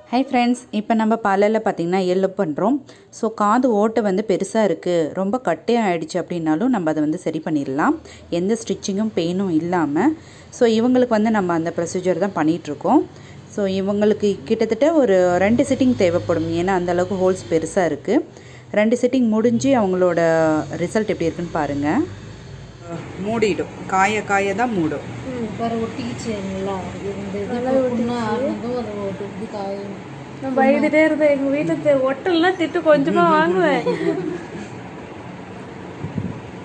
hi friends இப்போ நம்ம பார்லரில் பார்த்திங்கன்னா எல்லோ பண்ணுறோம் ஸோ காது ஓட்டை வந்து பெருசாக இருக்குது ரொம்ப கட்டையாக ஆயிடுச்சு அப்படின்னாலும் நம்ம அதை வந்து சரி பண்ணிடலாம் எந்த ஸ்டிச்சிங்கும் பெயினும் இல்லாமல் ஸோ இவங்களுக்கு வந்து நம்ம அந்த ப்ரொசீஜர் தான் பண்ணிகிட்ருக்கோம் ஸோ இவங்களுக்கு கிட்டத்தட்ட ஒரு ரெண்டு சிட்டிங் தேவைப்படும் ஏன்னா அந்தளவுக்கு ஹோல்ஸ் பெருசாக இருக்குது ரெண்டு சிட்டிங் முடிஞ்சு அவங்களோட ரிசல்ட் எப்படி இருக்குன்னு பாருங்கள் மூடிடும் காய காய தான் மூடும் வேற ஒட்டிக்கிச்சு நல்லா இந்த இது புண்ணா ஆறுனதும் அது ஒட்டு இப்படி காயும் நான் பயந்துட்டே இருந்தேன் எங்க வீட்டுல ஒட்டல்லாம் திட்டு கொஞ்சமா வாங்குவேன்